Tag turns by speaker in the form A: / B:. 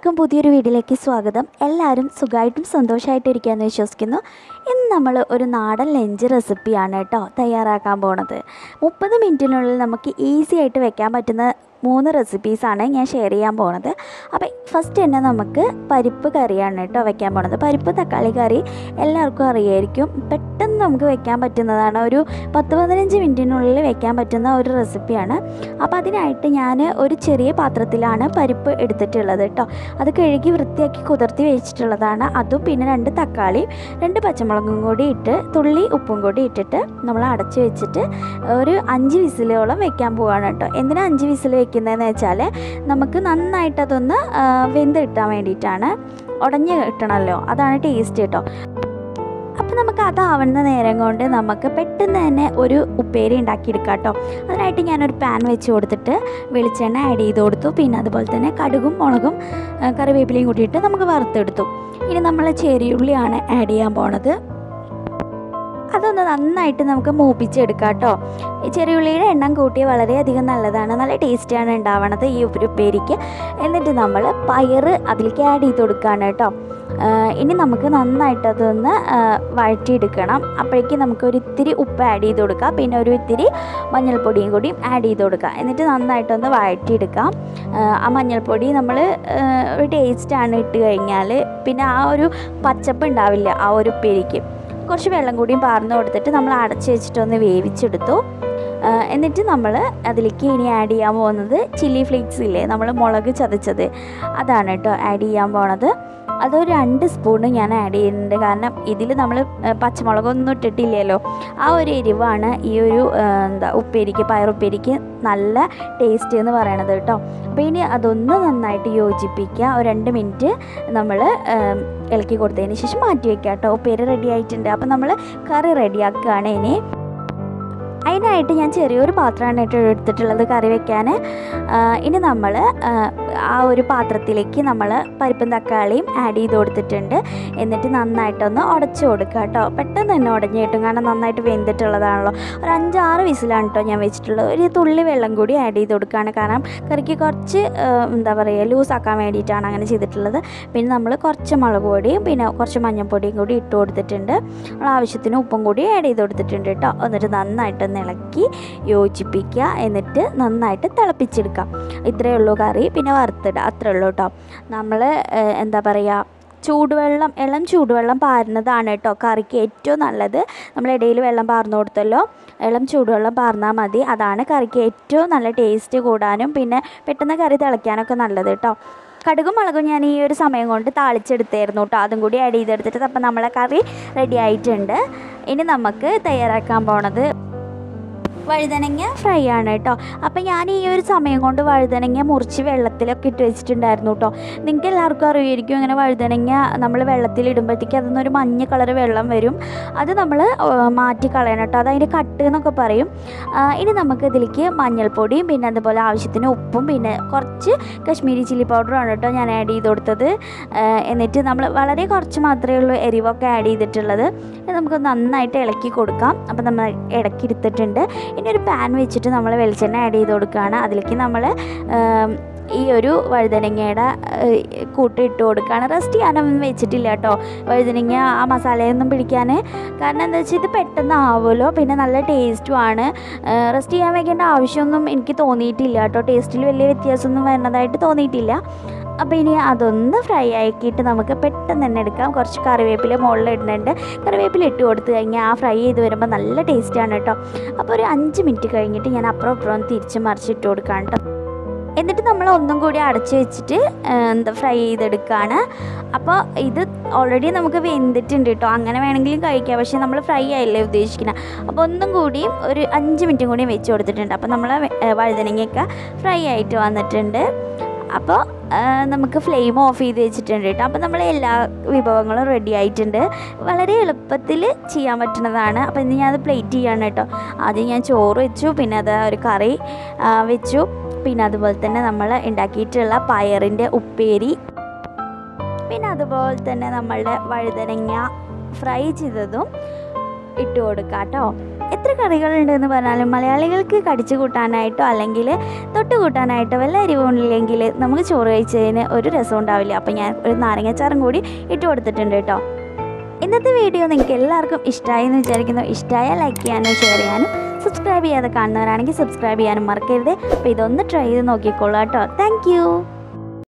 A: എല്ലാവർക്കും പുതിയൊരു വീഡിയോയിലേക്ക് സ്വാഗതം എല്ലാവരും സുഖമായിട്ടും സന്തോഷമായിട്ടും ഇരിക്കാമെന്ന് വിശ്വസിക്കുന്നു ഇന്ന് നമ്മൾ ഒരു നാടൻ ലഞ്ച് റെസിപ്പിയാണ് കേട്ടോ തയ്യാറാക്കാൻ പോണത് മുപ്പത് മിനിറ്റിനുള്ളിൽ നമുക്ക് ഈസി ആയിട്ട് വെക്കാൻ പറ്റുന്ന മൂന്ന് റെസിപ്പീസാണ് ഞാൻ ഷെയർ ചെയ്യാൻ പോണത് അപ്പോൾ ഫസ്റ്റ് തന്നെ നമുക്ക് പരിപ്പ് കറിയാണ് കേട്ടോ വെക്കാൻ പോണത് പരിപ്പ് തക്കാളി കറി എല്ലാവർക്കും അറിയായിരിക്കും പെട്ടെന്ന് നമുക്ക് വെക്കാൻ പറ്റുന്നതാണ് ഒരു പത്ത് പതിനഞ്ച് മിനിറ്റിനുള്ളിൽ വെക്കാൻ പറ്റുന്ന ഒരു റെസിപ്പിയാണ് അപ്പോൾ അതിനായിട്ട് ഞാൻ ഒരു ചെറിയ പാത്രത്തിലാണ് പരിപ്പ് എടുത്തിട്ടുള്ളത് കേട്ടോ അത് കഴുകി വൃത്തിയാക്കി കുതിർത്തി വെച്ചിട്ടുള്ളതാണ് അതും പിന്നെ രണ്ട് തക്കാളിയും രണ്ട് പച്ചമുളകും കൂടി ഇട്ട് തുള്ളി ഉപ്പും കൂടി ഇട്ടിട്ട് നമ്മൾ അടച്ചു വെച്ചിട്ട് ഒരു അഞ്ച് വിസിലോളം വെക്കാൻ പോവാണ് കേട്ടോ എന്തിനാ അഞ്ച് വിസിൽ വെക്കുന്നതെന്ന് വെച്ചാൽ നമുക്ക് നന്നായിട്ട് അതൊന്ന് ആ, വെന്ത് കിട്ടാൻ വേണ്ടിയിട്ടാണ് ഉടഞ്ഞ് കിട്ടണമല്ലോ അതാണ് ടേസ്റ്റ് കേട്ടോ അപ്പോൾ നമുക്ക് അതാവുന്ന നേരം കൊണ്ട് നമുക്ക് പെട്ടെന്ന് തന്നെ ഒരു ഉപ്പേരി ഉണ്ടാക്കിയെടുക്കാം കേട്ടോ അതിനായിട്ട് ഞാനൊരു പാൻ വെച്ച് കൊടുത്തിട്ട് വെളിച്ചെണ്ണ ആഡ് ചെയ്ത് കൊടുത്തു പിന്നെ അതുപോലെ തന്നെ കടുകും മുളകും ആ, കറിവേപ്പിലയും കൂട്ടിയിട്ട് നമുക്ക് വറുത്തെടുത്തു ഇനി നമ്മൾ ചെറിയുള്ളിയാണ് ആഡ് ചെയ്യാൻ പോണത് അതൊന്ന് നന്നായിട്ട് നമുക്ക് മൂപ്പിച്ചെടുക്കാം കേട്ടോ ഈ ചെറിയുള്ളിയുടെ എണ്ണം കൂട്ടിയ വളരെയധികം നല്ലതാണ് നല്ല ടേസ്റ്റിയാണ് ഉണ്ടാവണത് ഈ ഒരു ഉപ്പേരിക്ക് എന്നിട്ട് നമ്മൾ പയർ അതിലേക്ക് ആഡ് ചെയ്ത് കൊടുക്കുകയാണ് കേട്ടോ ആ, ഇനി നമുക്ക് നന്നായിട്ട് അതൊന്ന് ആ, വഴറ്റിയെടുക്കണം അപ്പോഴേക്കും നമുക്ക് ഒരു ഇത്തിരി ഉപ്പ് ആഡ് ചെയ്ത് കൊടുക്കാം പിന്നെ ഒരു ഇത്തിരി മഞ്ഞൾപ്പൊടിയും കൂടിയും ആഡ് ചെയ്ത് കൊടുക്കാം എന്നിട്ട് നന്നായിട്ടൊന്ന് വഴറ്റിയെടുക്കാം ആ, ആ മഞ്ഞൾപ്പൊടി നമ്മൾ ഒരു ടേസ്റ്റാണ് ഇട്ട് കഴിഞ്ഞാൽ പിന്നെ ആ ഒരു പച്ചപ്പ് ഉണ്ടാവില്ല ആ ഒരു ഉപ്പേരിക്ക് കുറച്ച് വെള്ളം കൂടിയും പാർന്ന് കൊടുത്തിട്ട് നമ്മൾ അടച്ച് വെച്ചിട്ടൊന്ന് വേവിച്ചെടുത്തു ആ, എന്നിട്ട് നമ്മൾ അതിലേക്ക് ഇനി ആഡ് ചെയ്യാൻ പോകുന്നത് ചില്ലി ഫ്ലേക്സ് ഇല്ലേ നമ്മൾ മുളക് ചതച്ചത് അതാണ് കേട്ടോ ആഡ് ചെയ്യാൻ പോണത് അതൊരു രണ്ട് സ്പൂണ് ഞാൻ ആഡ് ചെയ്യുന്നുണ്ട് കാരണം ഇതിൽ നമ്മൾ പച്ചമുളകൊന്നും ഇട്ടിട്ടില്ലല്ലോ ആ ഒരു എരിവാണ് ഈ ഒരു ആ, എന്താ ഉപ്പേരിക്ക് പയറുപ്പേരിക്ക് നല്ല ടേസ്റ്റ് എന്ന് പറയണത് കേട്ടോ അപ്പോൾ ഇനി അതൊന്ന് നന്നായിട്ട് യോജിപ്പിക്കുക ഒരു രണ്ട് മിനിറ്റ് നമ്മൾ ഇളക്കി കൊടുത്തതിന് ശേഷം മാറ്റി വയ്ക്കുക കേട്ടോ ഉപ്പേരി റെഡി ആയിട്ടുണ്ട് അപ്പോൾ നമ്മൾ കറി റെഡിയാക്കുകയാണ് ഇനി അതിനായിട്ട് ഞാൻ ചെറിയൊരു പാത്രമാണ് കേട്ടോ എടുത്തിട്ടുള്ളത് കറി വെക്കാൻ ആ, ഇനി നമ്മൾ ആ ഒരു പാത്രത്തിലേക്ക് നമ്മൾ പരിപ്പും തക്കാളിയും ആഡ് ചെയ്ത് കൊടുത്തിട്ടുണ്ട് എന്നിട്ട് നന്നായിട്ടൊന്ന് ഉടച്ചു കൊടുക്കുക കേട്ടോ പെട്ടെന്ന് തന്നെ ഉടഞ്ഞു കിട്ടും കാരണം നന്നായിട്ട് വെന്തിട്ടുള്ളതാണല്ലോ ഒരു അഞ്ചാറ് വിസിലാണ് കേട്ടോ ഞാൻ വെച്ചിട്ടുള്ളത് ഒരു തുള്ളി വെള്ളം കൂടി ആഡ് ചെയ്ത് കൊടുക്കുകയാണ് കാരണം കറിക്ക് കുറച്ച് ആ, എന്താ പറയുക ലൂസാക്കാൻ വേണ്ടിയിട്ടാണ് അങ്ങനെ ചെയ്തിട്ടുള്ളത് പിന്നെ നമ്മൾ കുറച്ച് മുളക് പൊടിയും പിന്നെ കുറച്ച് മഞ്ഞൾപ്പൊടിയും കൂടി ഇട്ട് കൊടുത്തിട്ടുണ്ട് നമ്മൾ ആവശ്യത്തിന് ഉപ്പും കൂടി ആഡ് ചെയ്ത് കൊടുത്തിട്ടുണ്ട് കേട്ടോ എന്നിട്ട് നന്നായിട്ടൊന്ന് ഇളക്കി യോജിപ്പിക്കുക എന്നിട്ട് നന്നായിട്ട് തിളപ്പിച്ചെടുക്കാം ഇത്രയേ ഉള്ളൂ കറി പിന്നെ വറുത്തിടുക അത്രേ ഉള്ളൂ കേട്ടോ നമ്മൾ എന്താ പറയുക ചൂടുവെള്ളം ഇളം ചൂടുവെള്ളം പാരുന്നതാണ് കേട്ടോ കറിക്ക് ഏറ്റവും നല്ലത് നമ്മൾ ഇടയിൽ വെള്ളം പാർന്നു കൊടുത്തല്ലോ ഇളം ചൂടുവെള്ളം പാർന്നാൽ മതി അതാണ് കറിക്ക് ഏറ്റവും നല്ല ടേസ്റ്റ് കൂടാനും പിന്നെ പെട്ടെന്ന് കറി തിളയ്ക്കാനൊക്കെ നല്ലത് കേട്ടോ കടുകും മുളകും ഞാൻ ഈ ഒരു സമയം കൊണ്ട് താളിച്ചെടുത്തായിരുന്നു കേട്ടോ അതും കൂടി ആഡ് ചെയ്തെടുത്തിട്ട് അപ്പം നമ്മളെ കറി റെഡി ആയിട്ടുണ്ട് ഇനി നമുക്ക് തയ്യാറാക്കാൻ പോണത് വഴുതനങ്ങ ഫ്രൈ ആണ് കേട്ടോ അപ്പം ഞാൻ ഈ ഒരു സമയം കൊണ്ട് വഴുതനങ്ങ മുറിച്ച് വെള്ളത്തിലൊക്കെ ഇട്ട് വെച്ചിട്ടുണ്ടായിരുന്നു കേട്ടോ നിങ്ങൾക്ക് എല്ലാവർക്കും അറിയുമായിരിക്കും ഇങ്ങനെ വഴുതനങ്ങ നമ്മൾ വെള്ളത്തിൽ ഇടുമ്പോഴത്തേക്ക് അതിൽ ഒരു മഞ്ഞ കളർ വെള്ളം വരും അത് നമ്മൾ മാറ്റി കളയണം കേട്ടോ അതതിൻ്റെ കട്ട് എന്നൊക്കെ പറയും ആ, ഇനി നമുക്ക് ഇതിലേക്ക് മഞ്ഞൾപ്പൊടിയും പിന്നെ അതുപോലെ ആവശ്യത്തിന് ഉപ്പും പിന്നെ കുറച്ച് കശ്മീരി ചില്ലി പൗഡറുമാണ് കേട്ടോ ഞാൻ ആഡ് ചെയ്ത് കൊടുത്തത് ആ, എന്നിട്ട് നമ്മൾ വളരെ കുറച്ച് മാത്രമേ ഉള്ളൂ എരിവൊക്കെ ആഡ് ചെയ്തിട്ടുള്ളത് ഇത് നമുക്ക് നന്നായിട്ട് ഇളക്കി കൊടുക്കാം അപ്പം നമ്മൾ ഇടയ്ക്ക് എടുത്തിട്ടുണ്ട് ഇനി ഒരു പാൻ വെച്ചിട്ട് നമ്മൾ വെളിച്ചെണ്ണ ആഡ് ചെയ്ത് കൊടുക്കുകയാണ് അതിലേക്ക് നമ്മൾ ഈ ഒരു വഴുതനങ്ങയുടെ ഏഹ്, കൂട്ട് ഇട്ട് കൊടുക്കുകയാണ് റെസ്റ്റ് ചെയ്യാനൊന്നും വെച്ചിട്ടില്ല കേട്ടോ വഴുതനങ്ങ ആ മസാലയൊന്നും പിടിക്കാൻ കാരണം എന്താ വെച്ചാൽ ഇത് പെട്ടെന്ന് ആവുമല്ലോ പിന്നെ നല്ല ടേസ്റ്റുമാണ് റെസ്റ്റ് ചെയ്യാൻ വെക്കേണ്ട ആവശ്യമൊന്നും എനിക്ക് തോന്നിയിട്ടില്ല കേട്ടോ ടേസ്റ്റിൽ വലിയ വ്യത്യാസമൊന്നും വരുന്നതായിട്ട് തോന്നിയിട്ടില്ല അപ്പോൾ ഇനി അതൊന്ന് ഫ്രൈ ആക്കിയിട്ട് നമുക്ക് പെട്ടെന്ന് തന്നെ എടുക്കാം കുറച്ച് കറിവേപ്പില മുകളിൽ ഇടുന്നുണ്ട് കറിവേപ്പില ഇട്ട് കൊടുത്തു കഴിഞ്ഞാൽ ആ ഫ്രൈ ചെയ്ത് വരുമ്പോൾ നല്ല ടേസ്റ്റാണ് കേട്ടോ അപ്പോൾ ഒരു അഞ്ച് മിനിറ്റ് കഴിഞ്ഞിട്ട് ഞാൻ അപ്പുറം അപ്പുറം ഒന്ന് തിരിച്ച് മറിച്ചിട്ട് കൊടുക്കാം കേട്ടോ എന്നിട്ട് നമ്മൾ ഒന്നും കൂടി അടച്ച് വെച്ചിട്ട് ആ, എന്താ ഫ്രൈ ചെയ്തെടുക്കുകയാണ് അപ്പോൾ ഇത് ഓൾറെഡി നമുക്ക് വെന്തിട്ടുണ്ട് കേട്ടോ അങ്ങനെ വേണമെങ്കിലും കഴിക്കാം പക്ഷേ നമ്മൾ ഫ്രൈ ആയില്ലേ ഉദ്ദേശിക്കുന്നത് അപ്പോൾ ഒന്നും കൂടി ഒരു അഞ്ച് മിനിറ്റും കൂടി വെച്ച് കൊടുത്തിട്ടുണ്ട് അപ്പോൾ നമ്മൾ വഴുതനങ്ങയൊക്കെ ഫ്രൈ ആയിട്ട് വന്നിട്ടുണ്ട് അപ്പോൾ ആ, നമുക്ക് ഫ്ലെയിം ഓഫ് ചെയ്ത് വെച്ചിട്ടുണ്ട് കേട്ടോ അപ്പോൾ നമ്മൾ എല്ലാ വിഭവങ്ങളും റെഡി ആയിട്ടുണ്ട് വളരെ എളുപ്പത്തിൽ ചെയ്യാൻ പറ്റുന്നതാണ് അപ്പോൾ ഇന്ന് ഞാനത് പ്ലേറ്റ് ചെയ്യാണ് കേട്ടോ ആദ്യം ഞാൻ ചോറ് വെച്ചു പിന്നെ അത് ഒരു കറി ആ, വെച്ചു പിന്നെ അതുപോലെ തന്നെ നമ്മൾ ഉണ്ടാക്കിയിട്ടുള്ള പയറിൻ്റെ ഉപ്പേരി പിന്നെ അതുപോലെ തന്നെ നമ്മളുടെ വഴുതനങ്ങ ഫ്രൈ ചെയ്തതും ഇട്ട് കൊടുക്കാം കേട്ടോ എത്ര കറികളുണ്ടെന്ന് പറഞ്ഞാലും മലയാളികൾക്ക് കടിച്ചു കൂട്ടാനായിട്ടോ അല്ലെങ്കിൽ തൊട്ട് കൂട്ടാനായിട്ടോ വല്ല എരിവുണ്ടെങ്കിൽ നമുക്ക് ചോറ് കഴിച്ചതിന് ഒരു രസം ഉണ്ടാവില്ല അപ്പോൾ ഞാൻ ഒരു നാരങ്ങാച്ചാറും കൂടി ഇട്ട് കൊടുത്തിട്ടുണ്ട് കേട്ടോ ഇന്നത്തെ വീഡിയോ നിങ്ങൾക്ക് എല്ലാവർക്കും ഇഷ്ടമായി എന്ന് വിചാരിക്കുന്നു ഇഷ്ടമായാൽ ലൈക്ക് ചെയ്യാനും ഷെയർ ചെയ്യാനും സബ്സ്ക്രൈബ് ചെയ്യാതെ കാണുന്നവരാണെങ്കിൽ സബ്സ്ക്രൈബ് ചെയ്യാനും മറക്കരുത് അപ്പോൾ ഇതൊന്ന് ട്രൈ ചെയ്ത് നോക്കിക്കോളൂ കേട്ടോ താങ്ക്